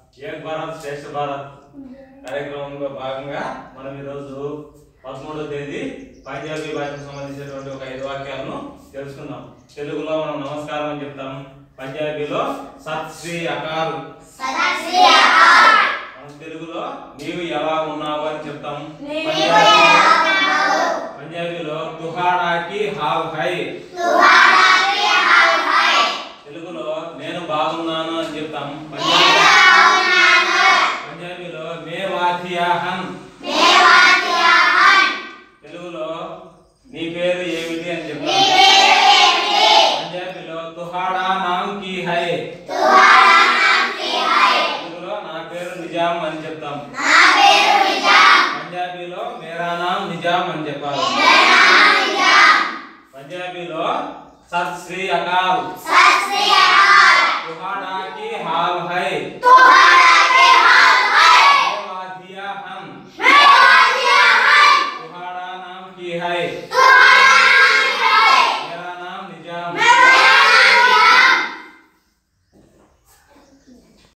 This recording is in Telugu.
ఏక్ భారత్ శ్రేష్ఠ భారత్ కార్యక్రమంలో భాగంగా మనం ఈరోజు పదమూడవ తేదీ పంజాబీ భాషకు సంబంధించినటువంటి ఒక ఐదు వాక్యాలను తెలుసుకుందాం తెలుగులో మనం నమస్కారం అని చెప్తాం పంజాబీలో సత్ శ్రీ అకాల్ మనం తెలుగులో నీవు ఎలా ఉన్నావు అని చెప్తాం పంజాబీలో పంజాబీలో తుహాడాకి హావ్ హై తెలుగులో నేను బాగున్నాను అని చెప్తాం పంజాబీలో పంజాబీలో మే వాథియా హన్ తెలుగులో నీ పేరు ఏమిటి అని చెప్తాం పంజాబీలో తుహాడా నామ్ కి హై తెలుగులో నా పేరు నిజాం అని చెప్తాం పంజాబీలో మేరా నామ్ నిజాం అని చెప్పాలి పంజాబీలో సత్ శ్రీ అకాల్ తుహాడా కి హాల్ హై మే వాథియా హన్ తుహాడా నామ్ కి హై